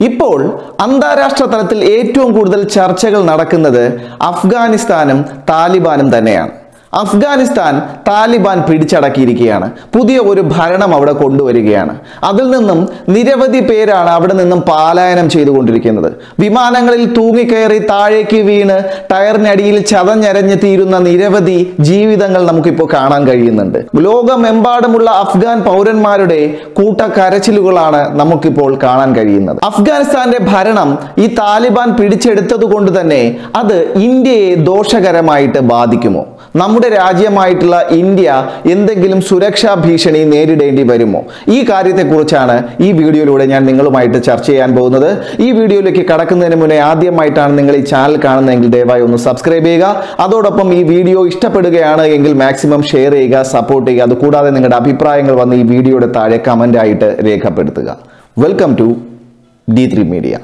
ഇപ്പോൾ അന്താരാഷ്ട്ര തലത്തിൽ ഏറ്റവും കൂടുതൽ ചർച്ചകൾ നടക്കുന്നത് അഫ്ഗാനിസ്ഥാനും താലിബാനും തന്നെയാണ് അഫ്ഗാനിസ്ഥാൻ താലിബാൻ പിടിച്ചടക്കിയിരിക്കുകയാണ് പുതിയ ഒരു ഭരണം അവിടെ കൊണ്ടുവരികയാണ് അതിൽ നിന്നും നിരവധി പേരാണ് അവിടെ നിന്നും പാലായനം ചെയ്തുകൊണ്ടിരിക്കുന്നത് വിമാനങ്ങളിൽ തൂങ്ങിക്കയറി താഴേക്ക് വീണ് ടയറിനടിയിൽ ചതഞ്ഞരഞ്ഞ് തീരുന്ന നിരവധി ജീവിതങ്ങൾ നമുക്കിപ്പോൾ കാണാൻ കഴിയുന്നുണ്ട് ലോകമെമ്പാടുമുള്ള അഫ്ഗാൻ പൗരന്മാരുടെ കൂട്ടക്കരച്ചിലുകളാണ് നമുക്കിപ്പോൾ കാണാൻ കഴിയുന്നത് അഫ്ഗാനിസ്ഥാന്റെ ഭരണം ഈ താലിബാൻ പിടിച്ചെടുത്തത് കൊണ്ട് തന്നെ അത് ഇന്ത്യയെ ദോഷകരമായിട്ട് ബാധിക്കുമോ നമ്മുടെ രാജ്യമായിട്ടുള്ള ഇന്ത്യ എന്തെങ്കിലും സുരക്ഷാ ഭീഷണി നേരിടേണ്ടി വരുമോ ഈ കാര്യത്തെക്കുറിച്ചാണ് ഈ വീഡിയോയിലൂടെ ഞാൻ നിങ്ങളുമായിട്ട് ചർച്ച ചെയ്യാൻ പോകുന്നത് ഈ വീഡിയോയിലേക്ക് കടക്കുന്നതിന് മുന്നേ ആദ്യമായിട്ടാണ് നിങ്ങൾ ഈ ചാനൽ കാണുന്നതെങ്കിൽ ദയവായി ഒന്ന് സബ്സ്ക്രൈബ് ചെയ്യുക അതോടൊപ്പം ഈ വീഡിയോ ഇഷ്ടപ്പെടുകയാണ് എങ്കിൽ മാക്സിമം ഷെയർ ചെയ്യുക സപ്പോർട്ട് ചെയ്യുക അതുകൂടാതെ നിങ്ങളുടെ അഭിപ്രായങ്ങൾ വന്ന് ഈ വീഡിയോയുടെ താഴെ കമൻ്റ് ആയിട്ട് രേഖപ്പെടുത്തുക welcome to D three media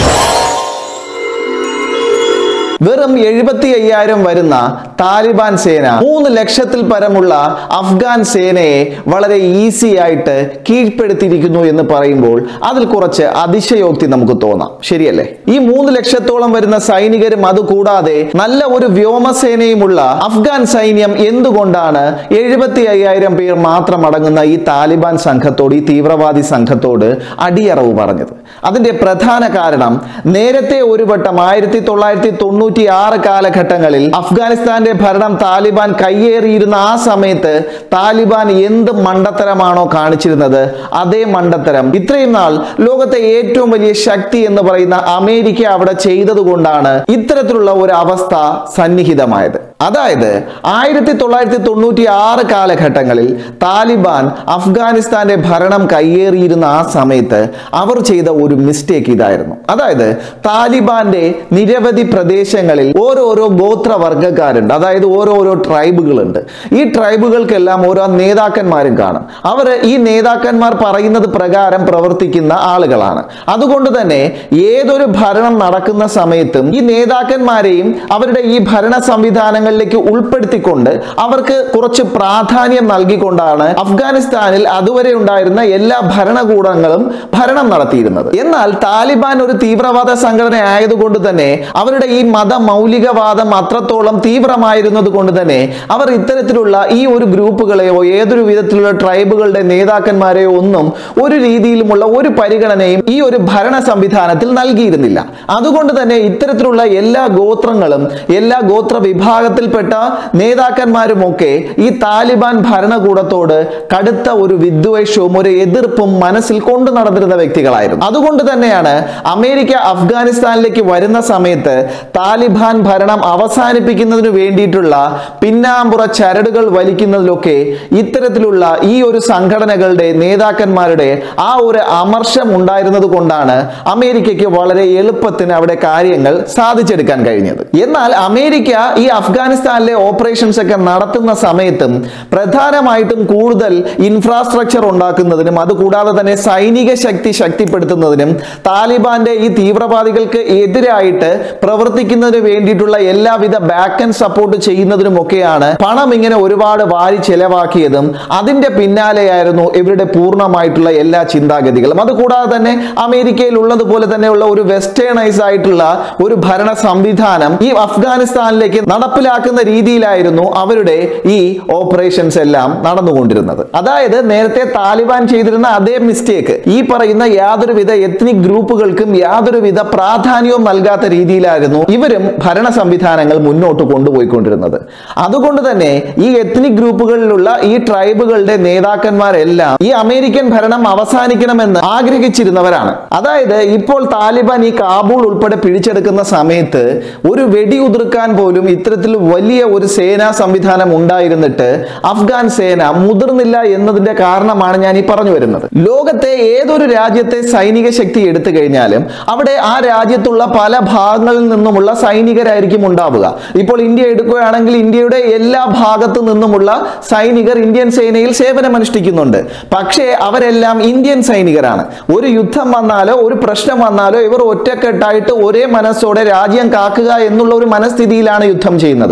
വെറും എഴുപത്തി അയ്യായിരം വരുന്ന താലിബാൻ സേന മൂന്ന് ലക്ഷത്തിൽ പരമുള്ള അഫ്ഗാൻ സേനയെ വളരെ ഈസി ആയിട്ട് കീഴ്പ്പെടുത്തിയിരിക്കുന്നു എന്ന് പറയുമ്പോൾ അതിൽ കുറച്ച് അതിശയോക്തി നമുക്ക് തോന്നാം ശരിയല്ലേ ഈ മൂന്ന് ലക്ഷത്തോളം വരുന്ന സൈനികരും അതുകൂടാതെ നല്ല ഒരു വ്യോമസേനയുമുള്ള അഫ്ഗാൻ സൈന്യം എന്തുകൊണ്ടാണ് എഴുപത്തി അയ്യായിരം പേർ മാത്രം അടങ്ങുന്ന ഈ താലിബാൻ സംഘത്തോട് ഈ തീവ്രവാദി സംഘത്തോട് അടിയറവ് പറഞ്ഞത് അതിന്റെ പ്രധാന കാരണം നേരത്തെ ഒരു വട്ടം ആയിരത്തി തൊള്ളായിരത്തി തൊണ്ണൂറ്റി ആറ് കാലഘട്ടങ്ങളിൽ അഫ്ഗാനിസ്ഥാന്റെ ഭരണം താലിബാൻ കയ്യേറിയിരുന്ന ആ സമയത്ത് താലിബാൻ എന്ത് മണ്ടത്തരമാണോ കാണിച്ചിരുന്നത് അതേ മണ്ടത്തരം ഇത്രയും നാൾ ലോകത്തെ ഏറ്റവും വലിയ ശക്തി എന്ന് പറയുന്ന അമേരിക്ക അവിടെ ചെയ്തത് കൊണ്ടാണ് ഇത്തരത്തിലുള്ള ഒരു അവസ്ഥ സന്നിഹിതമായത് അതായത് ആയിരത്തി തൊള്ളായിരത്തി തൊണ്ണൂറ്റി ആറ് കാലഘട്ടങ്ങളിൽ താലിബാൻ അഫ്ഗാനിസ്ഥാന്റെ ഭരണം കയ്യേറിയിരുന്ന ആ സമയത്ത് അവർ ചെയ്ത ഒരു മിസ്റ്റേക്ക് ഇതായിരുന്നു അതായത് താലിബാന്റെ നിരവധി പ്രദേശങ്ങളിൽ ഓരോരോ ഗോത്രവർഗക്കാരുണ്ട് അതായത് ഓരോരോ ട്രൈബുകളുണ്ട് ഈ ട്രൈബുകൾക്കെല്ലാം ഓരോ നേതാക്കന്മാരും കാണും അവർ ഈ നേതാക്കന്മാർ പറയുന്നത് പ്രകാരം പ്രവർത്തിക്കുന്ന ആളുകളാണ് അതുകൊണ്ട് തന്നെ ഏതൊരു ഭരണം നടക്കുന്ന സമയത്തും ഈ നേതാക്കന്മാരെയും അവരുടെ ഈ ഭരണ സംവിധാനങ്ങളിലേക്ക് ഉൾപ്പെടുത്തിക്കൊണ്ട് അവർക്ക് കുറച്ച് പ്രാധാന്യം നൽകിക്കൊണ്ടാണ് അഫ്ഗാനിസ്ഥാനിൽ അതുവരെ ഉണ്ടായിരുന്ന എല്ലാ ഭരണകൂടങ്ങളും ഭരണം നടത്തിയിരുന്നത് എന്നാൽ താലിബാൻ ഒരു തീവ്രവാദ സംഘടന ആയതുകൊണ്ട് തന്നെ അവരുടെ ഈ മത മൗലികവാദം അത്രത്തോളം തീവ്രമായിരുന്നത് കൊണ്ട് തന്നെ അവർ ഇത്തരത്തിലുള്ള ഈ ഒരു ഗ്രൂപ്പുകളെയോ ഏതൊരു വിധത്തിലുള്ള ട്രൈബുകളുടെ നേതാക്കന്മാരെയോ ഒന്നും ഒരു രീതിയിലുമുള്ള ഒരു പരിഗണനയും ഈ ഒരു ഭരണ സംവിധാനത്തിൽ നൽകിയിരുന്നില്ല അതുകൊണ്ട് തന്നെ ഇത്തരത്തിലുള്ള എല്ലാ ഗോത്രങ്ങളും എല്ലാ ഗോത്ര വിഭാഗത്തിൽപ്പെട്ട നേതാക്കന്മാരുമൊക്കെ ഈ താലിബാൻ ഭരണകൂടത്തോട് കടുത്ത ഒരു വിദ്വേഷവും ഒരു എതിർപ്പും മനസ്സിൽ കൊണ്ടു നടന്നിരുന്ന വ്യക്തികളായിരുന്നു അതുകൊണ്ട് തന്നെയാണ് അമേരിക്ക അഫ്ഗാനിസ്ഥാനിലേക്ക് വരുന്ന സമയത്ത് താലിബാൻ ഭരണം അവസാനിപ്പിക്കുന്നതിന് വേണ്ടിയിട്ടുള്ള പിന്നാമ്പുറ ചരടുകൾ വലിക്കുന്നതിലൊക്കെ ഇത്തരത്തിലുള്ള ഈ ഒരു സംഘടനകളുടെ നേതാക്കന്മാരുടെ ആ ഒരു അമർഷം ഉണ്ടായിരുന്നത് കൊണ്ടാണ് അമേരിക്കയ്ക്ക് വളരെ എളുപ്പത്തിന് അവിടെ കാര്യങ്ങൾ സാധിച്ചെടുക്കാൻ കഴിഞ്ഞത് എന്നാൽ അമേരിക്ക ഈ അഫ്ഗാനിസ്ഥാനിലെ ഓപ്പറേഷൻസ് ഒക്കെ നടത്തുന്ന സമയത്തും പ്രധാനമായിട്ടും കൂടുതൽ ഇൻഫ്രാസ്ട്രക്ചർ ഉണ്ടാക്കുന്നതിനും അതുകൂടാതെ തന്നെ സൈനിക ശക്തി ശക്തിപ്പെടുത്തുന്നതിനും താലിബാന്റെ ഈ തീവ്രവാദികൾക്ക് എതിരായിട്ട് പ്രവർത്തിക്കുന്നതിന് വേണ്ടിയിട്ടുള്ള എല്ലാവിധ ബാക്ക് ആൻഡ് സപ്പോർട്ട് ചെയ്യുന്നതിനുമൊക്കെയാണ് പണം ഇങ്ങനെ ഒരുപാട് വാരി ചെലവാക്കിയതും അതിന്റെ പിന്നാലെയായിരുന്നു ഇവരുടെ പൂർണ്ണമായിട്ടുള്ള എല്ലാ ചിന്താഗതികളും അതുകൂടാതെ തന്നെ അമേരിക്കയിൽ ഉള്ളതുപോലെ തന്നെയുള്ള ഒരു വെസ്റ്റേണൈസ് ആയിട്ടുള്ള ഒരു ഭരണ സംവിധാനം ഈ അഫ്ഗാനിസ്ഥാനിലേക്ക് നടപ്പിലാക്കുന്ന രീതിയിലായിരുന്നു അവരുടെ ഈ ഓപ്പറേഷൻസ് എല്ലാം നടന്നുകൊണ്ടിരുന്നത് അതായത് നേരത്തെ താലിബാൻ ചെയ്തിരുന്ന അതേ മിസ്റ്റേക്ക് ഈ പറയുന്ന യാതൊരുവിധ എത്നിക് ഗ്രൂപ്പുകൾക്കും യാതൊരുവിധ പ്രാധാന്യവും നൽകാത്ത രീതിയിലായിരുന്നു ഇവരും ഭരണ സംവിധാനങ്ങൾ മുന്നോട്ട് കൊണ്ടുപോയിക്കൊണ്ടിരുന്നത് അതുകൊണ്ട് തന്നെ ഈ എത്നിക് ഗ്രൂപ്പുകളിലുള്ള ഈ ട്രൈബുകളുടെ നേതാക്കന്മാരെല്ലാം ഈ അമേരിക്കൻ ഭരണം അവസാനിക്കണമെന്ന് ആഗ്രഹിച്ചിരുന്നവരാണ് അതായത് ഇപ്പോൾ താലിബാൻ ഈ കാബൂൾ ഉൾപ്പെടെ പിടിച്ചെടുക്കുന്ന സമയത്ത് ഒരു വെടി ഉതിർക്കാൻ പോലും ഇത്തരത്തിൽ വലിയ ഒരു സേനാ സംവിധാനം ഉണ്ടായിരുന്നിട്ട് അഫ്ഗാൻ സേന മുതിർന്നില്ല എന്നതിന്റെ കാരണമാണ് ഞാൻ ഈ പറഞ്ഞു വരുന്നത് ലോകത്തെ ഏതൊരു രാജ്യത്തെ സൈനിക ശക്തി എടുത്തു കഴിഞ്ഞാലും അവിടെ ആ രാജ്യത്തുള്ള പല ഭാഗങ്ങളിൽ നിന്നുമുള്ള സൈനികരായിരിക്കും ഉണ്ടാവുക ഇപ്പോൾ ഇന്ത്യ എടുക്കുകയാണെങ്കിൽ ഇന്ത്യയുടെ എല്ലാ ഭാഗത്തു നിന്നുമുള്ള സൈനികർ ഇന്ത്യൻ സേനയിൽ സേവനമനുഷ്ഠിക്കുന്നുണ്ട് പക്ഷേ അവരെല്ലാം ഇന്ത്യൻ സൈനികരാണ് ഒരു യുദ്ധം വന്നാലോ ഒരു പ്രശ്നം വന്നാലോ ഇവർ ഒറ്റക്കെട്ടായിട്ട് ഒരേ മനസ്സോടെ രാജ്യം കാക്കുക എന്നുള്ള ഒരു മനസ്ഥിതിയിലാണ് യുദ്ധം ചെയ്യുന്നത്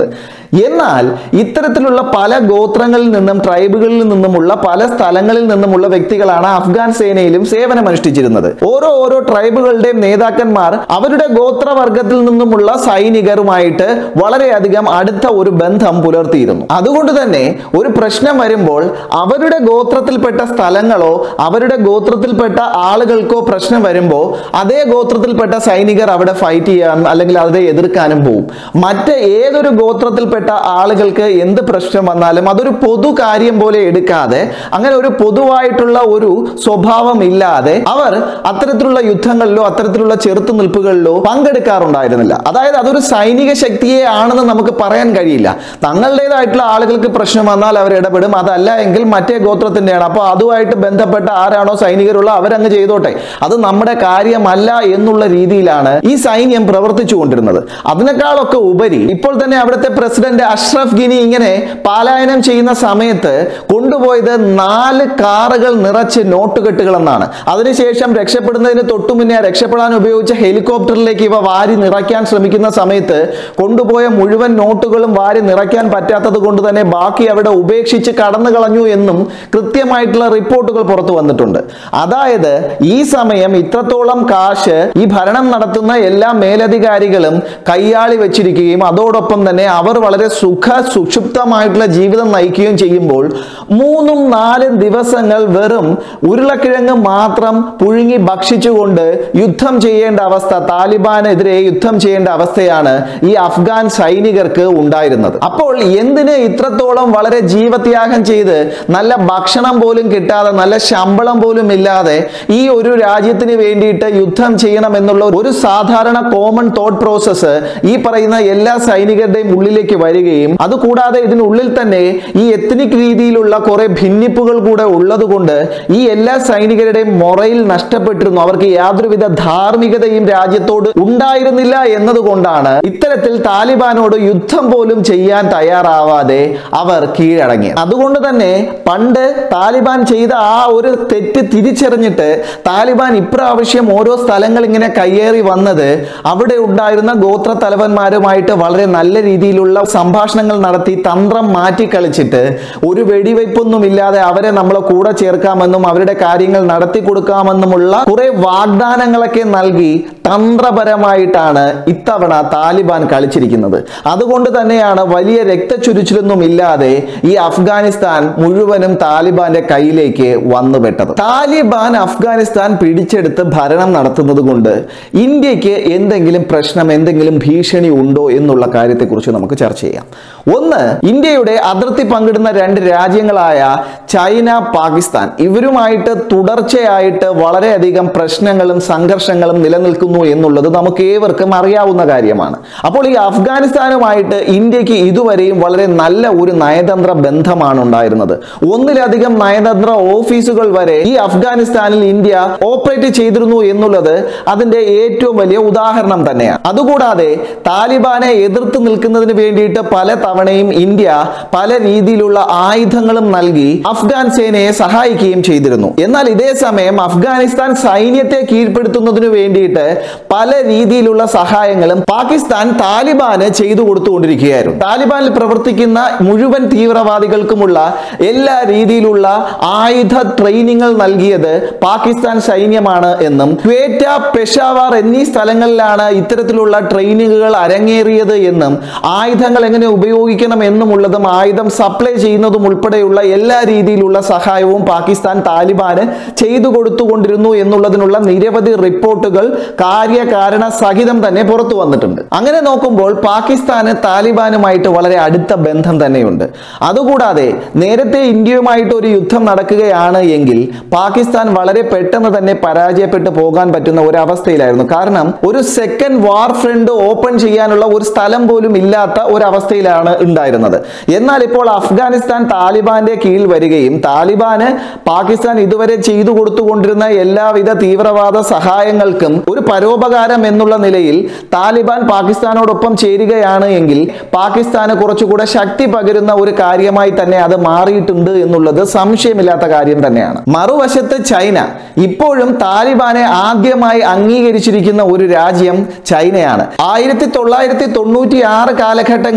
എന്നാൽ ഇത്തരത്തിലുള്ള പല ഗോത്രങ്ങളിൽ നിന്നും ട്രൈബുകളിൽ നിന്നുമുള്ള പല സ്ഥലങ്ങളിൽ നിന്നുമുള്ള വ്യക്തികളാണ് അഫ്ഗാൻ സേനയിലും സേവനമനുഷ്ഠിച്ചിരുന്നത് ഓരോ ഓരോ ട്രൈബുകളുടെയും നേതാക്കന്മാർ അവരുടെ ഗോത്രവർഗത്തിൽ നിന്നുമുള്ള സൈനികരുമായിട്ട് വളരെയധികം അടുത്ത ഒരു ബന്ധം പുലർത്തിയിരുന്നു അതുകൊണ്ട് തന്നെ ഒരു പ്രശ്നം വരുമ്പോൾ അവരുടെ ഗോത്രത്തിൽപ്പെട്ട സ്ഥലങ്ങളോ അവരുടെ ഗോത്രത്തിൽപ്പെട്ട ആളുകൾക്കോ പ്രശ്നം വരുമ്പോൾ അതേ ഗോത്രത്തിൽപ്പെട്ട സൈനികർ അവിടെ ഫൈറ്റ് ചെയ്യാൻ അല്ലെങ്കിൽ അതിനെ എതിർക്കാനും പോവും മറ്റ് ഏതൊരു ഗോത്രത്തിൽപ്പെട്ട ആളുകൾക്ക് എന്ത് പ്രശ്നം വന്നാലും അതൊരു പൊതു കാര്യം പോലെ എടുക്കാതെ അങ്ങനെ ഒരു പൊതുവായിട്ടുള്ള ഒരു സ്വഭാവം ഇല്ലാതെ അവർ അത്തരത്തിലുള്ള യുദ്ധങ്ങളിലോ അത്തരത്തിലുള്ള ചെറുത്തുനിൽപ്പുകളിലോ പങ്കെടുക്കാറുണ്ടായിരുന്നില്ല അതായത് അതൊരു സൈനിക ശക്തിയെ ആണെന്ന് നമുക്ക് പറയാൻ കഴിയില്ല തങ്ങളുടേതായിട്ടുള്ള ആളുകൾക്ക് പ്രശ്നം വന്നാൽ അവർ ഇടപെടും അതല്ല എങ്കിൽ മറ്റേ ഗോത്രത്തിന്റെയാണ് അപ്പോൾ അതുമായിട്ട് ബന്ധപ്പെട്ട ആരാണോ സൈനികരുള്ള അവരങ്ങ് ചെയ്തോട്ടെ അത് നമ്മുടെ കാര്യമല്ല എന്നുള്ള രീതിയിലാണ് ഈ സൈന്യം പ്രവർത്തിച്ചു കൊണ്ടിരുന്നത് അതിനേക്കാളൊക്കെ ഉപരി ഇപ്പോൾ തന്നെ അവിടുത്തെ പ്രസിഡന്റ് അഷ്റഫ് ഗിനി ഇങ്ങനെ പാലായനം ചെയ്യുന്ന സമയത്ത് കൊണ്ടുപോയത് നാല് കാറുകൾ നിറച്ച് നോട്ടുകെട്ടുകൾ എന്നാണ് അതിനുശേഷം രക്ഷപ്പെടുന്നതിന് തൊട്ടു മുന്നേ രക്ഷപ്പെടാൻ ഉപയോഗിച്ച ഹെലികോപ്റ്ററിലേക്ക് ഇവ വാരി നിറയ്ക്കാൻ ശ്രമിക്കുന്ന സമയത്ത് കൊണ്ടുപോയ മുഴുവൻ നോട്ടുകളും വാരി നിറയ്ക്കാൻ പറ്റാത്തത് കൊണ്ട് തന്നെ ബാക്കി അവിടെ ഉപേക്ഷിച്ച് കടന്നു കളഞ്ഞു എന്നും കൃത്യമായിട്ടുള്ള റിപ്പോർട്ടുകൾ പുറത്തു വന്നിട്ടുണ്ട് അതായത് ഈ സമയം ഇത്രത്തോളം കാശ് ഈ ഭരണം നടത്തുന്ന എല്ലാ മേലധികാരികളും കയ്യാളി വെച്ചിരിക്കുകയും അതോടൊപ്പം തന്നെ അവർ വളരെ സുഖ സുക്ഷുപ്തമായിട്ടുള്ള ജീവിതം നയിക്കുകയും ചെയ്യുമ്പോൾ മൂന്നും നാലും ദിവസങ്ങൾ വെറും ഉരുളക്കിഴങ്ങ് മാത്രം പുഴുങ്ങി ഭക്ഷിച്ചുകൊണ്ട് യുദ്ധം ചെയ്യേണ്ട അവസ്ഥ താലിബാനെതിരെ യുദ്ധം ചെയ്യേണ്ട അവസ്ഥയാണ് ഈ അഫ്ഗാൻ സൈനികർക്ക് ഉണ്ടായിരുന്നത് അപ്പോൾ എന്തിന് ഇത്രത്തോളം വളരെ ജീവത്യാഗം ചെയ്ത് നല്ല ഭക്ഷണം പോലും കിട്ടാതെ നല്ല ശമ്പളം പോലും ഇല്ലാതെ ഈ ഒരു രാജ്യത്തിന് വേണ്ടിയിട്ട് യുദ്ധം ചെയ്യണം എന്നുള്ള ഒരു സാധാരണ കോമൺ തോട്ട് പ്രോസസ്സ് ഈ പറയുന്ന എല്ലാ സൈനികരുടെയും ഉള്ളിലേക്ക് വരികയും അതുകൂടാതെ ഇതിനുള്ളിൽ തന്നെ ഈ എത്നിക് രീതിയിലുള്ള കുറെ ഭിന്നിപ്പുകൾ കൂടെ ഉള്ളതുകൊണ്ട് ഈ എല്ലാ സൈനികരുടെയും മൊറയിൽ നഷ്ടപ്പെട്ടിരുന്നു അവർക്ക് യാതൊരുവിധ ധാർമ്മികതയും രാജ്യത്തോട് ഉണ്ടായിരുന്നില്ല എന്നതുകൊണ്ടാണ് ഇത്തരത്തിൽ താലിബാനോട് യുദ്ധം പോലും ചെയ്യാൻ തയ്യാറാവാതെ അവർ കീഴടങ്ങിയത് അതുകൊണ്ട് തന്നെ പണ്ട് താലിബാൻ ചെയ്ത ആ ഒരു തെറ്റ് തിരിച്ചറിഞ്ഞിട്ട് താലിബാൻ ഇപ്രാവശ്യം ഓരോ സ്ഥലങ്ങൾ ഇങ്ങനെ കയ്യേറി വന്നത് അവിടെ ഉണ്ടായിരുന്ന ഗോത്ര തലവന്മാരുമായിട്ട് വളരെ നല്ല രീതിയിലുള്ള സംഭാഷണങ്ങൾ നടത്തി തന്ത്രം മാറ്റി കളിച്ചിട്ട് ഒരു വെടിവയ്പൊന്നും ഇല്ലാതെ അവരെ നമ്മളെ കൂടെ ചേർക്കാമെന്നും അവരുടെ കാര്യങ്ങൾ നടത്തി കൊടുക്കാമെന്നുമുള്ള കുറെ വാഗ്ദാനങ്ങളൊക്കെ നൽകി തന്ത്രപരമായിട്ടാണ് ഇത്തവണ താലിബാൻ കളിച്ചിരിക്കുന്നത് അതുകൊണ്ട് തന്നെയാണ് വലിയ രക്തച്ചുരിച്ചിലൊന്നും ഇല്ലാതെ ഈ അഫ്ഗാനിസ്ഥാൻ മുഴുവനും താലിബാന്റെ കയ്യിലേക്ക് വന്നുപെട്ടത് താലിബാൻ അഫ്ഗാനിസ്ഥാൻ പിടിച്ചെടുത്ത് ഭരണം നടത്തുന്നത് കൊണ്ട് ഇന്ത്യക്ക് എന്തെങ്കിലും പ്രശ്നം എന്തെങ്കിലും ഭീഷണി ഉണ്ടോ എന്നുള്ള കാര്യത്തെക്കുറിച്ച് നമുക്ക് ചർച്ച ചെയ്യാം ഒന്ന് ഇന്ത്യയുടെ അതിർത്തി പങ്കിടുന്ന രണ്ട് രാജ്യങ്ങളായ ചൈന പാകിസ്ഥാൻ ഇവരുമായിട്ട് തുടർച്ചയായിട്ട് വളരെയധികം പ്രശ്നങ്ങളും സംഘർഷങ്ങളും നിലനിൽക്കുന്നു എന്നുള്ളത് നമുക്ക് ഏവർക്കും അറിയാവുന്ന കാര്യമാണ് അപ്പോൾ ഈ അഫ്ഗാനിസ്ഥാനുമായിട്ട് ഇന്ത്യക്ക് ഇതുവരെയും വളരെ നല്ല ഒരു നയതന്ത്ര ബന്ധമാണ് ഉണ്ടായിരുന്നത് ഒന്നിലധികം നയതന്ത്ര ഓഫീസുകൾ വരെ ഈ അഫ്ഗാനിസ്ഥാനിൽ ഇന്ത്യ ഓപ്പറേറ്റ് ചെയ്തിരുന്നു എന്നുള്ളത് അതിന്റെ ഏറ്റവും വലിയ ഉദാഹരണം തന്നെയാണ് അതുകൂടാതെ താലിബാനെ എതിർത്ത് നിൽക്കുന്നതിന് വേണ്ടിയിട്ട് പല തവണയും ഇന്ത്യ പല രീതിയിലുള്ള ആയുധങ്ങളും നൽകി അഫ്ഗാൻ സേനയെ സഹായിക്കുകയും ചെയ്തിരുന്നു എന്നാൽ ഇതേ സമയം അഫ്ഗാനിസ്ഥാൻ സൈന്യത്തെ കീഴ്പ്പെടുത്തുന്നതിന് വേണ്ടിയിട്ട് പല രീതിയിലുള്ള സഹായങ്ങളും പാകിസ്ഥാൻ താലിബാന് ചെയ്തു കൊടുത്തുകൊണ്ടിരിക്കുകയായിരുന്നു താലിബാനിൽ പ്രവർത്തിക്കുന്ന മുഴുവൻ തീവ്രവാദികൾക്കുമുള്ള എല്ലാ രീതിയിലുള്ള ആയുധ ട്രെയിനിങ്ങൾ നൽകിയത് പാകിസ്ഥാൻ സൈന്യമാണ് എന്നും ക്വേറ്റ പെഷാവാർ എന്നീ സ്ഥലങ്ങളിലാണ് ഇത്തരത്തിലുള്ള ട്രെയിനിങ്ങുകൾ അരങ്ങേറിയത് എന്നും ആയുധങ്ങൾ എങ്ങനെ ഉപയോഗിക്കണം എന്നുമുള്ളതും ആയുധം സപ്ലൈ ചെയ്യുന്നതും ഉൾപ്പെടെയുള്ള എല്ലാ രീതിയിലുള്ള സഹായവും പാകിസ്ഥാൻ താലിബാന് ചെയ്തു കൊടുത്തുകൊണ്ടിരുന്നു എന്നുള്ളതിനുള്ള നിരവധി റിപ്പോർട്ടുകൾ കാര്യകാരണ സഹിതം തന്നെ പുറത്തു വന്നിട്ടുണ്ട് അങ്ങനെ നോക്കുമ്പോൾ പാകിസ്ഥാന് താലിബാനുമായിട്ട് വളരെ അടുത്ത ബന്ധം തന്നെയുണ്ട് അതുകൂടാതെ നേരത്തെ ഇന്ത്യയുമായിട്ട് ഒരു യുദ്ധം നടക്കുകയാണ് എങ്കിൽ പാകിസ്ഥാൻ വളരെ പെട്ടെന്ന് തന്നെ പരാജയപ്പെട്ടു പോകാൻ പറ്റുന്ന ഒരു അവസ്ഥയിലായിരുന്നു കാരണം ഒരു സെക്കൻഡ് വാർ ഫ്രണ്ട് ഓപ്പൺ ചെയ്യാനുള്ള ഒരു സ്ഥലം പോലും ഇല്ലാത്ത ഒരു അവസ്ഥയിലാണ് ഉണ്ടായിരുന്നത് എന്നാൽ ഇപ്പോൾ അഫ്ഗാനിസ്ഥാൻ താലിബാന്റെ കീഴിൽ വരികയും താലിബാന് പാകിസ്ഥാൻ ഇതുവരെ ചെയ്തു കൊടുത്തുകൊണ്ടിരുന്ന എല്ലാവിധ തീവ്രവാദ സഹായങ്ങൾക്കും ഒരു പരോപകാരം എന്നുള്ള നിലയിൽ താലിബാൻ പാകിസ്ഥാനോടൊപ്പം ചേരുകയാണ് എങ്കിൽ പാകിസ്ഥാന് കുറച്ചുകൂടെ ശക്തി പകരുന്ന ഒരു കാര്യമായി തന്നെ അത് മാറിയിട്ടുണ്ട് എന്നുള്ളത് സംശയമില്ലാത്ത കാര്യം തന്നെയാണ് മറുവശത്ത് ചൈന ഇപ്പോഴും താലിബാനെ ആദ്യമായി അംഗീകരിച്ചിരിക്കുന്ന ഒരു രാജ്യം ചൈനയാണ് ആയിരത്തി തൊള്ളായിരത്തി തൊണ്ണൂറ്റി ആറ് കാലഘട്ടങ്ങളിൽ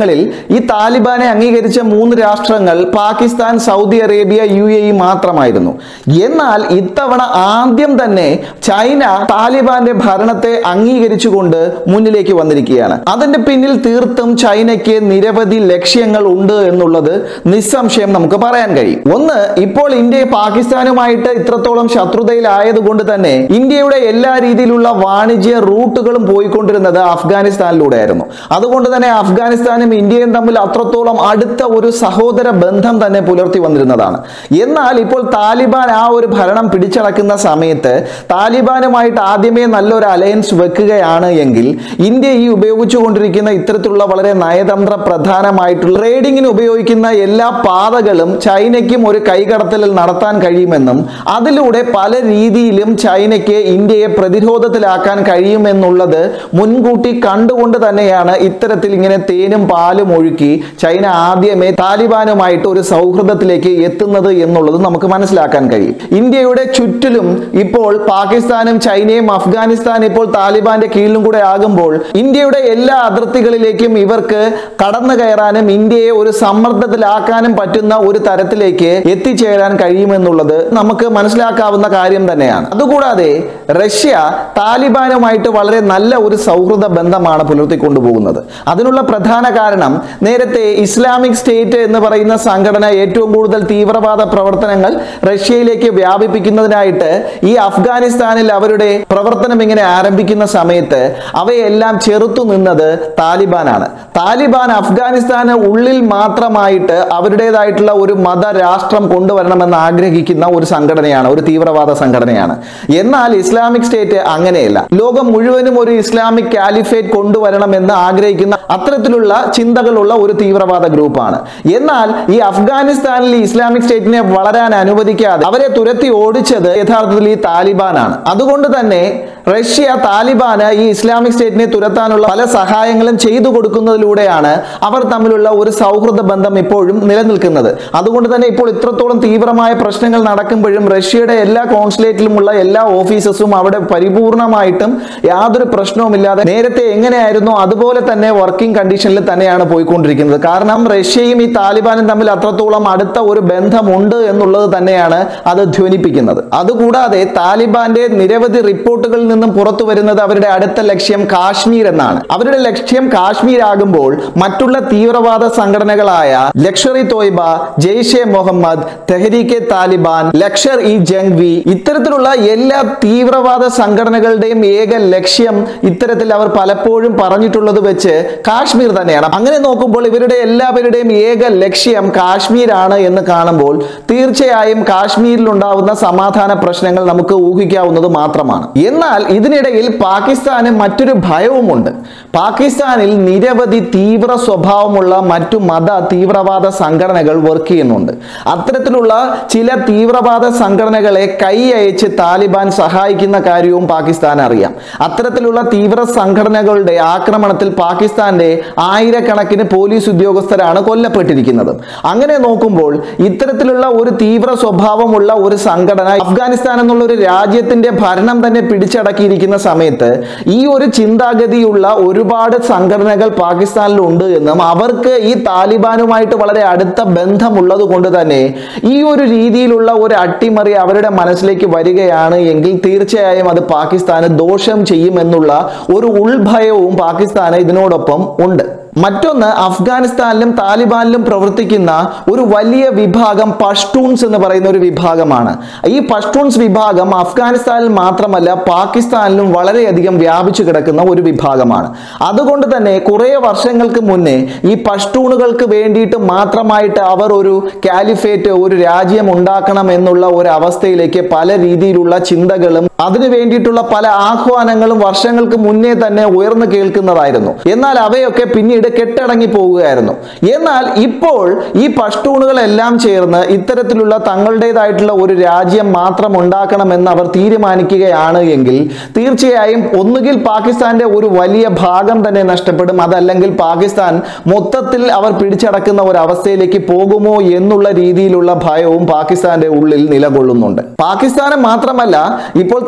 കാലഘട്ടങ്ങളിൽ ഈ താലിബാനെ അംഗീകരിച്ച മൂന്ന് രാഷ്ട്രങ്ങൾ Pakistan Saudi Arabia U A E മാത്രമായിരുന്നു എന്നാൽ ഇത്തവണ ആദ്യം തന്നെ ചൈന താലിബാന്റെ ഭരണത്തെ അംഗീകരിച്ചുകൊണ്ട് മുന്നിലേക്ക് വന്നിരിക്കുകയാണ് അതിന്റെ പിന്നിൽ തീർത്തും ചൈനയ്ക്ക് നിരവധി ലക്ഷ്യങ്ങൾ ഉണ്ട് എന്നുള്ളത് നിസ്സംശയം നമുക്ക് പറയാൻ കഴിയും ഒന്ന് ഇപ്പോൾ ഇന്ത്യ പാകിസ്ഥാനുമായിട്ട് ഇത്രത്തോളം ശത്രുതയിലായതുകൊണ്ട് തന്നെ ഇന്ത്യയുടെ എല്ലാ രീതിയിലുള്ള വാണിജ്യ റൂട്ടുകളും പോയിക്കൊണ്ടിരുന്നത് അഫ്ഗാനിസ്ഥാനിലൂടെയായിരുന്നു അതുകൊണ്ട് തന്നെ അഫ്ഗാനിസ്ഥാനും ഇന്ത്യയും തമ്മിൽ അത്രത്തോളം അടുത്ത ഒരു സഹോദര ബന്ധം തന്നെ പുലർത്തി വന്നിരുന്നതാണ് എന്നാൽ ഇപ്പോൾ താലിബാൻ ആ ഒരു ഭരണം പിടിച്ചടക്കുന്ന സമയത്ത് താലിബാനുമായിട്ട് ആദ്യമേ നല്ലൊരു അലയൻസ് വെക്കുകയാണ് എങ്കിൽ ഇന്ത്യ ഈ ഉപയോഗിച്ചുകൊണ്ടിരിക്കുന്ന ഇത്തരത്തിലുള്ള വളരെ നയതന്ത്ര പ്രധാനമായിട്ടുള്ള ട്രേഡിങ്ങിന് ഉപയോഗിക്കുന്ന എല്ലാ പാതകളും ചൈനയ്ക്കും ഒരു കൈകടത്തലിൽ നടത്താൻ കഴിയുമെന്നും അതിലൂടെ പല രീതിയിലും ചൈനയ്ക്ക് ഇന്ത്യയെ പ്രതിരോധത്തിലാക്കാൻ കഴിയുമെന്നുള്ളത് മുൻകൂട്ടി കണ്ടുകൊണ്ട് തന്നെയാണ് ഇത്തരത്തിൽ ഇങ്ങനെ തേനും പാലും ഒഴുക്കി ചൈന ആദ്യമേ താലിബാനുമായിട്ട് ഒരു സൗഹൃദത്തിലേക്ക് എത്തുന്നത് എന്നുള്ളത് നമുക്ക് മനസ്സിലാക്കാൻ കഴിയും ഇന്ത്യയുടെ ചുറ്റിലും ഇപ്പോൾ പാകിസ്ഥാനും ചൈനയും അഫ്ഗാനിസ്ഥാൻ ഇപ്പോൾ താലിബാന്റെ കീഴിലും കൂടെ ആകുമ്പോൾ ഇന്ത്യയുടെ എല്ലാ അതിർത്തികളിലേക്കും ഇവർക്ക് കടന്നു കയറാനും ഇന്ത്യയെ ഒരു സമ്മർദ്ദത്തിലാക്കാനും പറ്റുന്ന ഒരു തരത്തിലേക്ക് എത്തിച്ചേരാൻ കഴിയുമെന്നുള്ളത് നമുക്ക് മനസ്സിലാക്കാവുന്ന കാര്യം തന്നെയാണ് അതുകൂടാതെ റഷ്യ താലിബാനുമായിട്ട് വളരെ നല്ല ഒരു സൗഹൃദ ബന്ധമാണ് പുലർത്തിക്കൊണ്ടുപോകുന്നത് അതിനുള്ള പ്രധാന കാരണം നേരത്തെ ഇസ്ലാമിക് സ്റ്റേറ്റ് എന്ന് പറയുന്ന സംഘടന ഏറ്റവും കൂടുതൽ തീവ്രവാദ പ്രവർത്തനങ്ങൾ റഷ്യയിലേക്ക് വ്യാപിപ്പിക്കുന്നതിനായിട്ട് ഈ അഫ്ഗാനിസ്ഥാനിൽ അവരുടെ പ്രവർത്തനം ഇങ്ങനെ ആരംഭിക്കുന്ന സമയത്ത് അവയെല്ലാം ചെറുത്തു നിന്നത് താലിബാനാണ് താലിബാൻ അഫ്ഗാനിസ്ഥാന് ഉള്ളിൽ മാത്രമായിട്ട് അവരുടേതായിട്ടുള്ള ഒരു മതരാഷ്ട്രം കൊണ്ടുവരണമെന്ന് ആഗ്രഹിക്കുന്ന ഒരു സംഘടനയാണ് ഒരു തീവ്രവാദ സംഘടനയാണ് എന്നാൽ ഇസ്ലാമിക് സ്റ്റേറ്റ് അങ്ങനെയല്ല ലോകം മുഴുവനും ഒരു ഇസ്ലാമിക് കാലിഫേറ്റ് കൊണ്ടുവരണമെന്ന് ആഗ്രഹിക്കുന്ന അത്തരത്തിലുള്ള ചിന്തകളുള്ള ഒരു തീവ്രവാദ ഗ്രൂപ്പാണ് എന്നാൽ ഈ അഫ്ഗാനിസ്ഥാനിൽ ഈ ഇസ്ലാമിക് സ്റ്റേറ്റിനെ വളരാൻ അനുവദിക്കാതെ അവരെ തുരത്തി ഓടിച്ചത് യഥാർത്ഥത്തിൽ ഈ താലിബാനാണ് അതുകൊണ്ട് തന്നെ റഷ്യ താലിബാന് ഈ ഇസ്ലാമിക് സ്റ്റേറ്റിനെ തുരത്താനുള്ള പല സഹായങ്ങളും ചെയ്തു കൊടുക്കുന്നതിലൂടെയാണ് അവർ തമ്മിലുള്ള ഒരു സൗഹൃദ ബന്ധം ഇപ്പോഴും നിലനിൽക്കുന്നത് അതുകൊണ്ട് തന്നെ ഇപ്പോൾ ഇത്രത്തോളം തീവ്രമായ പ്രശ്നങ്ങൾ നടക്കുമ്പോഴും റഷ്യയുടെ എല്ലാ കോൺസുലേറ്റിലുമുള്ള എല്ലാ ഓഫീസസും അവിടെ പരിപൂർണമായിട്ടും യാതൊരു പ്രശ്നവുമില്ലാതെ നേരത്തെ എങ്ങനെയായിരുന്നോ അതുപോലെ തന്നെ വർക്കിംഗ് കണ്ടീഷനിൽ തന്നെയാണ് പോയിക്കൊണ്ടിരിക്കുന്നത് കാരണം റഷ്യയും ഈ താലിബാനും തമ്മിൽ അത്രത്തോളം അടുത്ത ഒരു ബന്ധമുണ്ട് എന്നുള്ളത് തന്നെയാണ് അത് ധ്വനിപ്പിക്കുന്നത് അതുകൂടാതെ താലിബാന്റെ നിരവധി റിപ്പോർട്ടുകളിൽ നിന്നും പുറത്തു വരുന്നത് അവരുടെ അടുത്ത ലക്ഷ്യം കാശ്മീർ എന്നാണ് അവരുടെ ലക്ഷ്യം കാശ്മീർ ആകുമ്പോൾ മറ്റുള്ള തീവ്രവാദ സംഘടനകളായ ലക്ഷറി തോയ്ബ ജെയ്ഷെ മുഹമ്മദ് തെഹരീക്കെ താലിബാൻ ലക്ഷർ ഇ ജംഗ്വി ഇത്തരത്തിലുള്ള എല്ലാ തീവ്രവാദ സംഘടനകളുടെയും ഏക ലക്ഷ്യം ഇത്തരത്തിൽ അവർ പലപ്പോഴും പറഞ്ഞിട്ടുള്ളത് വെച്ച് കാശ്മീർ തന്നെയാണ് അങ്ങനെ നോക്കുമ്പോൾ ഇവരുടെ എല്ലാവരുടെയും ഏക ലക്ഷ്യം കാശ്മീരാണ് എന്ന് കാണുമ്പോൾ തീർച്ചയായും കാശ്മീരിൽ ഉണ്ടാവുന്ന സമാധാന പ്രശ്നങ്ങൾ നമുക്ക് ഊഹിക്കാവുന്നത് മാത്രമാണ് എന്നാൽ ഇതിനിടയിൽ പാകിസ്ഥാന് മറ്റൊരു ഭയവുമുണ്ട് പാകിസ്ഥാനിൽ നിരവധി തീവ്ര സ്വഭാവമുള്ള മറ്റു മത തീവ്രവാദ സംഘടനകൾ വർക്ക് ചെയ്യുന്നുണ്ട് അത്തരത്തിലുള്ള ചില തീവ്രവാദ സംഘടനകളെ കൈ അയച്ച് താലിബാൻ സഹായിക്കുന്ന കാര്യവും പാകിസ്ഥാൻ അറിയാം അത്തരത്തിലുള്ള തീവ്ര സംഘടനകളുടെ ആക്രമണത്തിൽ പാകിസ്ഥാന്റെ ആയിരക്കണക്കിന് പോലീസ് ഉദ്യോഗസ്ഥരാണ് കൊല്ലപ്പെട്ടിരിക്കുന്നത് അങ്ങനെ നോക്കുമ്പോൾ ഇത്തരത്തിലുള്ള ഒരു തീവ്ര സ്വഭാവമുള്ള ഒരു സംഘടന അഫ്ഗാനിസ്ഥാൻ എന്നുള്ള ഒരു രാജ്യത്തിന്റെ ഭരണം തന്നെ പിടിച്ചടക്കിയിരിക്കുന്ന സമയത്ത് ഈ ഒരു ചിന്താഗതിയുള്ള ഒരുപാട് സംഘടനകൾ പാകിസ്ഥാനിലുണ്ട് എന്നും അവർക്ക് ഈ താലിബാനുമായിട്ട് വളരെ അടുത്ത ബന്ധമുള്ളത് കൊണ്ട് തന്നെ ഈ ഒരു രീതിയിലുള്ള ഒരു അട്ടിമറി അവരുടെ മനസ്സിലേക്ക് വരികയാണ് എങ്കിൽ തീർച്ചയായും അത് പാകിസ്ഥാന് ദോഷം ചെയ്യുമെന്നുള്ള ഒരു ഉൾഭയവും പാകിസ്ഥാന് ഇതിനോടൊപ്പം ഉണ്ട് മറ്റൊന്ന് അഫ്ഗാനിസ്ഥാനിലും താലിബാനിലും പ്രവർത്തിക്കുന്ന ഒരു വലിയ വിഭാഗം പഷ്തൂൺസ് എന്ന് പറയുന്ന ഒരു വിഭാഗമാണ് ഈ പഷ്തൂൺസ് വിഭാഗം അഫ്ഗാനിസ്ഥാനിൽ മാത്രമല്ല പാകിസ്ഥാനിലും വളരെയധികം വ്യാപിച്ചു കിടക്കുന്ന ഒരു വിഭാഗമാണ് അതുകൊണ്ട് തന്നെ കുറേ വർഷങ്ങൾക്ക് മുന്നേ ഈ പഷ്തൂണുകൾക്ക് വേണ്ടിയിട്ട് മാത്രമായിട്ട് അവർ ഒരു കാലിഫേറ്റ് ഒരു രാജ്യം ഉണ്ടാക്കണം എന്നുള്ള ഒരു അവസ്ഥയിലേക്ക് പല രീതിയിലുള്ള ചിന്തകളും അതിനു വേണ്ടിയിട്ടുള്ള പല ആഹ്വാനങ്ങളും വർഷങ്ങൾക്ക് മുന്നേ തന്നെ ഉയർന്നു കേൾക്കുന്നതായിരുന്നു എന്നാൽ അവയൊക്കെ പിന്നീട് കെട്ടടങ്ങി പോവുകയായിരുന്നു എന്നാൽ ഇപ്പോൾ ഈ പഷ്തൂണുകളെല്ലാം ചേർന്ന് ഇത്തരത്തിലുള്ള തങ്ങളുടേതായിട്ടുള്ള ഒരു രാജ്യം മാത്രം ഉണ്ടാക്കണമെന്ന് അവർ തീരുമാനിക്കുകയാണ് എങ്കിൽ തീർച്ചയായും ഒന്നുകിൽ പാകിസ്ഥാന്റെ ഒരു വലിയ ഭാഗം തന്നെ നഷ്ടപ്പെടും അതല്ലെങ്കിൽ പാകിസ്ഥാൻ മൊത്തത്തിൽ അവർ പിടിച്ചടക്കുന്ന ഒരു അവസ്ഥയിലേക്ക് പോകുമോ എന്നുള്ള രീതിയിലുള്ള ഭയവും പാകിസ്ഥാന്റെ ഉള്ളിൽ നിലകൊള്ളുന്നുണ്ട് പാകിസ്ഥാന് മാത്രമല്ല ഇപ്പോൾ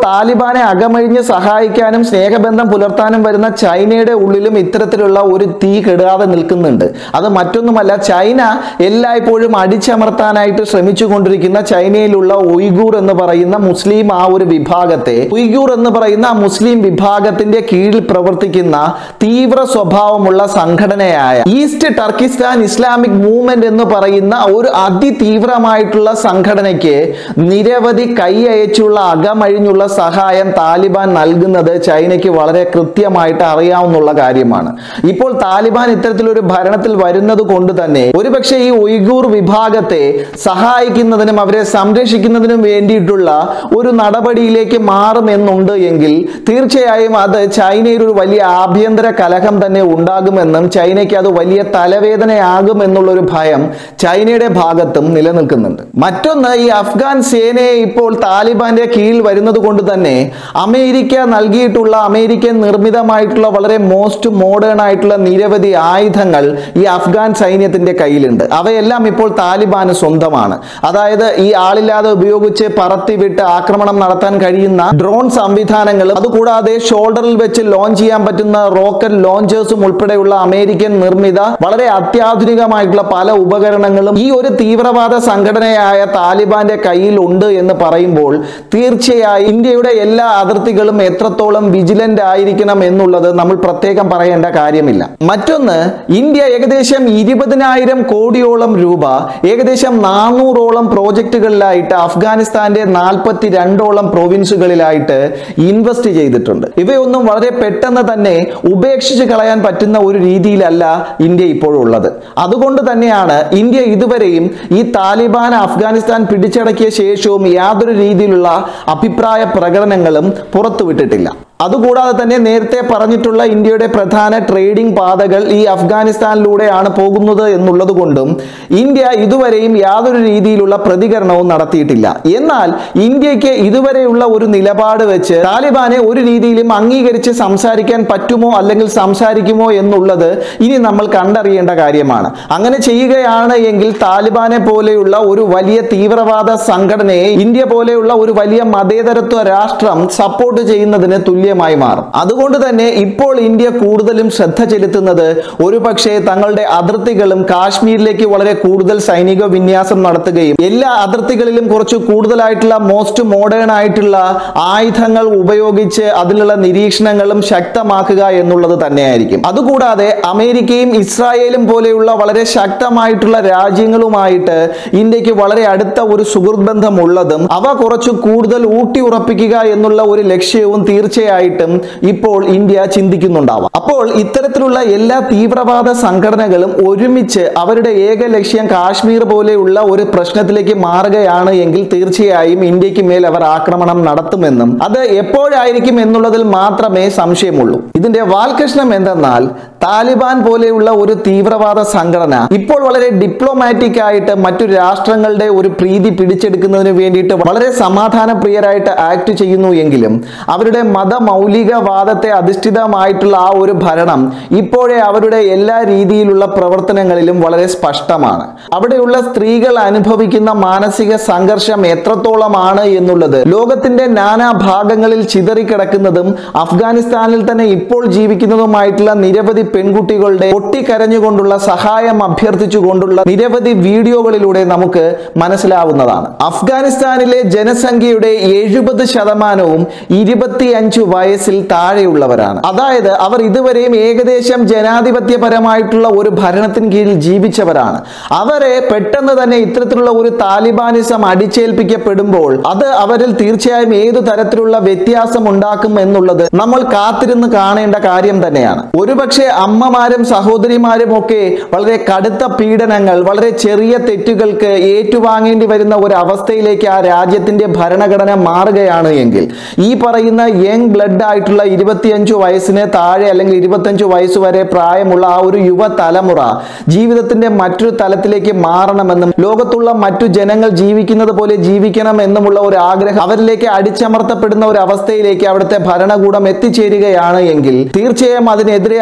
താലിബാനെ അകമഴിഞ്ഞ് സഹായിക്കാനും സ്നേഹബന്ധം പുലർത്താനും വരുന്ന ചൈനയുടെ ഉള്ളിലും ഇത്തരത്തിലുള്ള ഒരു തീ കെടാതെ നിൽക്കുന്നുണ്ട് അത് മറ്റൊന്നുമല്ല ചൈന എല്ലായ്പ്പോഴും അടിച്ചമർത്താനായിട്ട് ശ്രമിച്ചുകൊണ്ടിരിക്കുന്ന ചൈനയിലുള്ള ഉയ്ഗൂർ എന്ന് പറയുന്ന മുസ്ലിം ആ ഒരു വിഭാഗത്തെ ഉയ്ഗൂർ എന്ന് പറയുന്ന ആ മുസ്ലിം വിഭാഗത്തിന്റെ കീഴിൽ പ്രവർത്തിക്കുന്ന തീവ്ര സ്വഭാവമുള്ള സംഘടനയായ ഈസ്റ്റ് ടർക്കിസ്ഥാൻ ഇസ്ലാമിക് മൂവ്മെന്റ് എന്ന് പറയുന്ന ഒരു അതിതീവ്രമായിട്ടുള്ള സംഘടനയ്ക്ക് നിരവധി കൈ അയച്ചുള്ള അകമഴിഞ്ഞുള്ള സഹായം താലിബാൻ നൽകുന്നത് ചൈനയ്ക്ക് വളരെ കൃത്യമായിട്ട് അറിയാവുന്ന കാര്യമാണ് ഇപ്പോൾ താലിബാൻ ഇത്തരത്തിലൊരു ഭരണത്തിൽ വരുന്നത് കൊണ്ട് തന്നെ ഒരുപക്ഷെ ഈ ഉയ്ഗൂർ വിഭാഗത്തെ സഹായിക്കുന്നതിനും അവരെ സംരക്ഷിക്കുന്നതിനും വേണ്ടിയിട്ടുള്ള ഒരു നടപടിയിലേക്ക് മാറുമെന്നുണ്ട് എങ്കിൽ തീർച്ചയായും അത് ചൈനയിൽ ഒരു വലിയ ആഭ്യന്തര കലഹം തന്നെ ഉണ്ടാകുമെന്നും ചൈനയ്ക്ക് അത് വലിയ തലവേദനയാകും എന്നുള്ളൊരു ഭയം ചൈനയുടെ ഭാഗത്തും നിലനിൽക്കുന്നുണ്ട് മറ്റൊന്ന് ഈ അഫ്ഗാൻ സേനയെ ഇപ്പോൾ താലിബാന്റെ കീഴിൽ വരുന്നത് കൊണ്ട് തന്നെ അമേരിക്ക നൽകിയിട്ടുള്ള അമേരിക്കൻ നിർമ്മിതമായിട്ടുള്ള വളരെ മോസ്റ്റ് മോഡേൺ ആയിട്ടുള്ള നിരവധി ആയുധങ്ങൾ ഈ അഫ്ഗാൻ സൈന്യത്തിന്റെ കയ്യിലുണ്ട് അവയെല്ലാം ഇപ്പോൾ താലിബാന് സ്വന്തമാണ് അതായത് ഈ ആളില്ലാതെ ഉപയോഗിച്ച് പറത്തിവിട്ട് ആക്രമണം നടത്താൻ കഴിയുന്ന ഡ്രോൺ സംവിധാനങ്ങളും അതുകൂടാതെ ഷോൾഡറിൽ വെച്ച് ലോഞ്ച് ചെയ്യാൻ പറ്റുന്ന റോക്കറ്റ് ലോഞ്ചേഴ്സും ഉൾപ്പെടെയുള്ള അമേരിക്കൻ നിർമ്മിത വളരെ അത്യാധുനികമായിട്ടുള്ള പല ഉപകരണങ്ങളും ഈ ഒരു തീവ്രവാദ സംഘടനയായ താലിബാന്റെ കയ്യിൽ ഉണ്ട് എന്ന് പറയുമ്പോൾ തീർച്ചയായും ഇന്ത്യയുടെ എല്ലാ അതിർത്തികളും എത്രത്തോളം വിജിലന്റ് ആയിരിക്കണം എന്നുള്ളത് നമ്മൾ പ്രത്യേകം പറയേണ്ട കാര്യമില്ല മറ്റൊന്ന് ഇന്ത്യ ഏകദേശം ഇരുപതിനായിരം കോടിയോളം രൂപ ഏകദേശം നാനൂറോളം പ്രോജക്റ്റുകളിലായിട്ട് അഫ്ഗാനിസ്ഥാന്റെ നാൽപ്പത്തി രണ്ടോളം പ്രൊവിൻസുകളിലായിട്ട് ഇൻവെസ്റ്റ് ചെയ്തിട്ടുണ്ട് ഇവയൊന്നും വളരെ പെട്ടെന്ന് തന്നെ ഉപേക്ഷിച്ച് കളയാൻ പറ്റുന്ന ഒരു രീതിയിലല്ല ഇന്ത്യ ഇപ്പോഴുള്ളത് അതുകൊണ്ട് തന്നെയാണ് ഇന്ത്യ ഇതുവരെയും ഈ താലിബാൻ അഫ്ഗാനിസ്ഥാൻ പിടിച്ചടക്കിയ ശേഷവും യാതൊരു രീതിയിലുള്ള അഭിപ്രായ പ്രകടനങ്ങളും പുറത്തുവിട്ടിട്ടില്ല അതുകൂടാതെ തന്നെ നേരത്തെ പറഞ്ഞിട്ടുള്ള ഇന്ത്യയുടെ പ്രധാന ട്രേഡിംഗ് പാതകൾ ഈ അഫ്ഗാനിസ്ഥാനിലൂടെയാണ് പോകുന്നത് എന്നുള്ളത് കൊണ്ടും ഇന്ത്യ ഇതുവരെയും യാതൊരു രീതിയിലുള്ള പ്രതികരണവും നടത്തിയിട്ടില്ല എന്നാൽ ഇന്ത്യക്ക് ഇതുവരെയുള്ള ഒരു നിലപാട് വെച്ച് താലിബാനെ ഒരു രീതിയിലും അംഗീകരിച്ച് സംസാരിക്കാൻ പറ്റുമോ അല്ലെങ്കിൽ സംസാരിക്കുമോ എന്നുള്ളത് ഇനി നമ്മൾ കണ്ടറിയേണ്ട കാര്യമാണ് അങ്ങനെ ചെയ്യുകയാണ് എങ്കിൽ താലിബാനെ പോലെയുള്ള ഒരു വലിയ തീവ്രവാദ സംഘടനയെ ഇന്ത്യ പോലെയുള്ള ഒരു വലിയ മതേതരത്വ രാഷ്ട്രം സപ്പോർട്ട് ചെയ്യുന്നതിന് തുല്യമായി മാറും അതുകൊണ്ട് തന്നെ ഇപ്പോൾ ഇന്ത്യ കൂടുതലും ശ്രദ്ധ ചെലുത്തുന്നത് ഒരുപക്ഷെ തങ്ങളുടെ അതിർത്തികളും കാശ്മീരിലേക്ക് വളരെ കൂടുതൽ സൈനിക വിന്യാസം നടത്തുകയും എല്ലാ അതിർത്തികളിലും കുറച്ച് കൂടുതലായിട്ടുള്ള മോസ്റ്റ് മോഡേൺ ആയിട്ടുള്ള ആയുധങ്ങൾ ഉപയോഗിച്ച് അതിലുള്ള നിരീക്ഷണങ്ങളും ശക്തമാക്കുക എന്നുള്ളത് തന്നെയായിരിക്കും അതുകൂടാതെ അമേരിക്കയും ഇസ്രായേലും പോലെയുള്ള വളരെ ശക്തമായിട്ടുള്ള രാജ്യങ്ങളുമായിട്ട് ഇന്ത്യക്ക് വളരെ അടുത്ത ഒരു സുഹൃത്ത് ബന്ധമുള്ളതും അവ കുറച്ച് കൂടുതൽ ഊട്ടി ഉറപ്പിക്കുക എന്നുള്ള ഒരു ലക്ഷ്യവും തീർച്ചയായിട്ടും ഇപ്പോൾ ഇന്ത്യ ചിന്തിക്കുന്നുണ്ടാവാം അപ്പോൾ ഇത്തരത്തിലുള്ള എല്ലാ തീവ്രവാദ സംഘടനകളും ഒരുമിച്ച് അവരുടെ ഏക ലക്ഷ്യം കാശ്മീർ പോലെയുള്ള ഒരു പ്രശ്നത്തിലേക്ക് മാറുകയാണ് എങ്കിൽ തീർച്ചയായും ഇന്ത്യക്ക് മേൽ അവർ ആക്രമണം നടത്തുമെന്നും അത് എപ്പോഴായിരിക്കും എന്നുള്ളതിൽ മാത്രമേ സംശയമുള്ളൂ ഇതിന്റെ വാൽകൃഷ്ണം എന്തെന്നാൽ താലിബാൻ പോലെയുള്ള ഒരു തീവ്രവാദ സംഘടന ഇപ്പോൾ വളരെ ഡിപ്ലോമാറ്റിക് ആയിട്ട് മറ്റു രാഷ്ട്രങ്ങളുടെ ഒരു പ്രീതി പിടിച്ചെടുക്കുന്നതിന് വേണ്ടിയിട്ട് വളരെ സമാധാന പ്രിയരായിട്ട് ആക്ട് ചെയ്യുന്നു എങ്കിലും അവരുടെ മതമൗലികവാദത്തെ അധിഷ്ഠിതമായിട്ടുള്ള ആ ഒരു ഭരണം ഇപ്പോഴേ അവരുടെ എല്ലാ രീതിയിലുള്ള പ്രവർത്തനങ്ങളിലും വളരെ സ്പഷ്ടമാണ് അവിടെയുള്ള സ്ത്രീകൾ അനുഭവിക്കുന്ന മാനസിക സംഘർഷം എത്രത്തോളമാണ് എന്നുള്ളത് ലോകത്തിന്റെ നാനാ ഭാഗങ്ങളിൽ ചിതറിക്കിടക്കുന്നതും അഫ്ഗാനിസ്ഥാനിൽ തന്നെ ഇപ്പോൾ ജീവിക്കുന്നതുമായിട്ടുള്ള നിരവധി പെൺകുട്ടികളുടെ പൊട്ടിക്കരഞ്ഞുകൊണ്ടുള്ള സഹായം അഭ്യർത്ഥിച്ചുകൊണ്ടുള്ള നിരവധി വീഡിയോകളിലൂടെ നമുക്ക് മനസ്സിലാവുന്നതാണ് അഫ്ഗാനിസ്ഥാനിലെ ജനസംഖ്യയുടെ എഴുപത് ശതമാനവും ഇരുപത്തിയഞ്ച് വയസ്സിൽ താഴെയുള്ളവരാണ് അതായത് അവർ ഇതുവരെയും ഏകദേശം ജനാധിപത്യപരമായിട്ടുള്ള ഒരു ഭരണത്തിന് കീഴിൽ ജീവിച്ചവരാണ് അവരെ പെട്ടെന്ന് തന്നെ ഇത്തരത്തിലുള്ള ഒരു താലിബാനിസം അടിച്ചേൽപ്പിക്കപ്പെടുമ്പോൾ അത് അവരിൽ തീർച്ചയായും ഏതു തരത്തിലുള്ള വ്യത്യാസം ഉണ്ടാക്കും എന്നുള്ളത് നമ്മൾ കാത്തിരുന്ന് കാണേണ്ട കാര്യം തന്നെയാണ് ഒരുപക്ഷെ അമ്മമാരും സഹോദരിമാരും ഒക്കെ വളരെ കടുത്ത പീഡനങ്ങൾ വളരെ ചെറിയ തെറ്റുകൾക്ക് ഏറ്റുവാങ്ങേണ്ടി വരുന്ന ഒരു അവസ്ഥയിലേക്ക് ആ രാജ്യത്തിന്റെ ഭരണഘടന മാറുകയാണ് എങ്കിൽ ഈ പറയുന്ന യങ് ബ്ലഡ് ആയിട്ടുള്ള ഇരുപത്തിയഞ്ചു വയസ്സിന് താഴെ അല്ലെങ്കിൽ ഇരുപത്തഞ്ചു വയസ്സ് വരെ പ്രായമുള്ള ആ ഒരു യുവ തലമുറ ജീവിതത്തിന്റെ മറ്റൊരു തലത്തിലേക്ക് മാറണമെന്നും ലോകത്തുള്ള മറ്റു ജനങ്ങൾ ജീവിക്കുന്നത് പോലെ ജീവിക്കണം എന്നുമുള്ള ഒരു ആഗ്രഹം അവരിലേക്ക് അടിച്ചമർത്തപ്പെടുന്ന ഒരു അവസ്ഥയിലേക്ക് അവിടുത്തെ ഭരണകൂടം എത്തിച്ചേരുകയാണ് എങ്കിൽ തീർച്ചയായും അതിനെതിരെ അവർ ശബ്ദം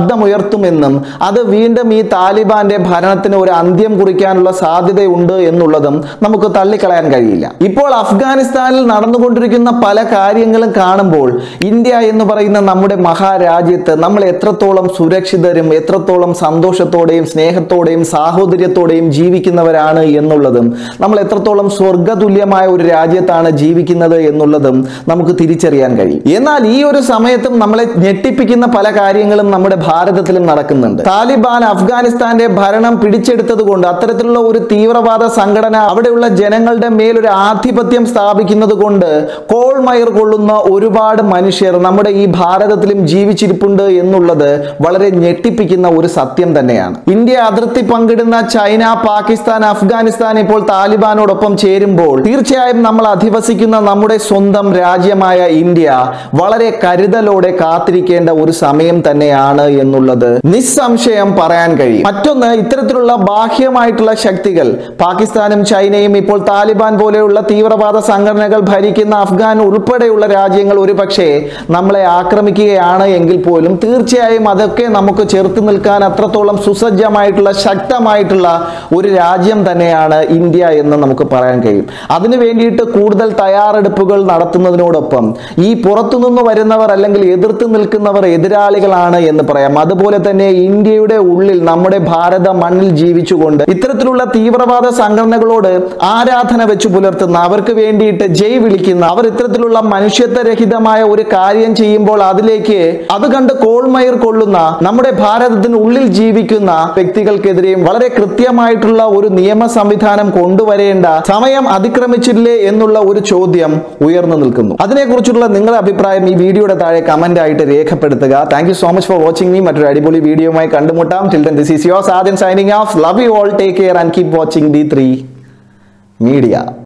ശബ്ദമുയർത്തുമെന്നും അത് വീണ്ടും ഈ താലിബാന്റെ ഭരണത്തിന് ഒരു അന്ത്യം കുറിക്കാനുള്ള സാധ്യതയുണ്ട് എന്നുള്ളതും നമുക്ക് തള്ളിക്കളയാൻ കഴിയില്ല ഇപ്പോൾ അഫ്ഗാനിസ്ഥാനിൽ നടന്നുകൊണ്ടിരിക്കുന്ന പല കാര്യങ്ങളും കാണുമ്പോൾ ഇന്ത്യ എന്ന് പറയുന്ന നമ്മുടെ മഹാരാജ്യത്ത് നമ്മൾ എത്രത്തോളം സുരക്ഷിതരും എത്രത്തോളം സന്തോഷത്തോടെയും സ്നേഹത്തോടെയും സാഹോദര്യത്തോടെയും ജീവിക്കുന്നവരാണ് എന്നുള്ളതും നമ്മൾ എത്രത്തോളം സ്വർഗതുല്യമായ ഒരു രാജ്യത്താണ് ജീവിക്കുന്നത് എന്നുള്ളതും നമുക്ക് തിരിച്ചറിയാൻ കഴിയും എന്നാൽ ഈ ഒരു സമയത്തും നമ്മളെ ഞെട്ടിപ്പിക്കുന്ന പല കാര്യങ്ങളും നമ്മുടെ ഭാരതത്തിലും നടക്കുന്നുണ്ട് താലിബാൻ അഫ്ഗാനിസ്ഥാന്റെ ഭരണം പിടിച്ചെടുത്തത് കൊണ്ട് അത്തരത്തിലുള്ള ഒരു തീവ്രവാദ സംഘടന അവിടെയുള്ള ജനങ്ങളുടെ മേൽ ഒരു ആധിപത്യം സ്ഥാപിക്കുന്നത് കൊണ്ട് കോൾമയർ കൊള്ളുന്ന ഒരുപാട് മനുഷ്യർ നമ്മുടെ ഈ ഭാരതത്തിലും ജീവിച്ചിരിപ്പുണ്ട് എന്നുള്ളത് വളരെ ഞെട്ടിപ്പിക്കുന്ന ഒരു സത്യം തന്നെയാണ് ഇന്ത്യ അതിർത്തി പങ്കിടുന്ന ചൈന പാകിസ്ഥാൻ അഫ്ഗാനിസ്ഥാൻ ഇപ്പോൾ താലിബാനോടൊപ്പം ചേരുമ്പോൾ തീർച്ചയായും നമ്മൾ അധിവസിക്കുന്ന നമ്മുടെ സ്വന്തം രാജ്യമായ ഇന്ത്യ വളരെ കരുതലോടെ കാത്തിരിക്കേണ്ട ഒരു സമയം തന്നെയാണ് എന്നുള്ളത് നിസ്സംശയം പറയാൻ കഴിയും മറ്റൊന്ന് ഇത്തരത്തിലുള്ള ബാഹ്യമായിട്ടുള്ള ശക്തികൾ പാകിസ്ഥാനും ചൈനയും ഇപ്പോൾ താലിബാൻ പോലെയുള്ള തീവ്രവാദ സംഘടനകൾ ഭരിക്കുന്ന അഫ്ഗാൻ ഉൾപ്പെടെയുള്ള രാജ്യങ്ങൾ ഒരുപക്ഷെ നമ്മളെ ആക്രമിക്കുകയാണ് എങ്കിൽ പോലും തീർച്ചയായും അതൊക്കെ നമുക്ക് ചെറുത്ത് നിൽക്കാൻ അത്രത്തോളം സുസജ്ജമായിട്ടുള്ള ശക്തമായിട്ടുള്ള ഒരു രാജ്യം തന്നെയാണ് ഇന്ത്യ എന്ന് നമുക്ക് പറയാൻ കഴിയും അതിനു വേണ്ടിയിട്ട് കൂടുതൽ തയ്യാറെടുപ്പുകൾ നടത്തുന്നതിനോടൊപ്പം ഈ പുറത്തുനിന്ന് വരുന്നവർ അല്ലെങ്കിൽ എതിർത്ത് നിൽക്കുന്നവർ എതിരാളികളാണ് എന്ന് പറയാം അതുപോലെ തന്നെ ഇന്ത്യയുടെ ഉള്ളിൽ നമ്മുടെ ഭാരത മണ്ണിൽ ജീവിച്ചുകൊണ്ട് ഇത്തരത്തിലുള്ള തീവ്രവാദ സംഘടനകളോട് ആരാധന വെച്ച് പുലർത്തുന്ന അവർക്ക് വേണ്ടിയിട്ട് ജയ് വിളിക്കുന്ന അവർ ഇത്തരത്തിലുള്ള മനുഷ്യത്വരഹിതമായ ഒരു കാര്യം ചെയ്യുമ്പോൾ അതിലേക്ക് അത് കണ്ട് കോൾമയർ കൊള്ളുന്ന നമ്മുടെ ഭാരതത്തിന് ഉള്ളിൽ ജീവിക്കുന്ന വ്യക്തികൾക്കെതിരെയും വളരെ കൃത്യമായിട്ടുള്ള ഒരു നിയമ സംവിധാനം കൊണ്ടുവരേണ്ട സമയം അതിക്രമിച്ചില്ലേ എന്നുള്ള ഒരു ചോദ്യം ഉയർന്നു നിൽക്കുന്നു അതിനെക്കുറിച്ചുള്ള നിങ്ങളുടെ അഭിപ്രായം ഈ വീഡിയോയുടെ താഴെ കമന്റ് ആയിട്ട് രേഖപ്പെടുത്തുക thank you so much for watching മീ മറ്റൊരു അടിപൊളി വീഡിയോയുമായി കണ്ടുമുട്ടാം till this is your Sadhan signing off love you all take care and keep watching D three media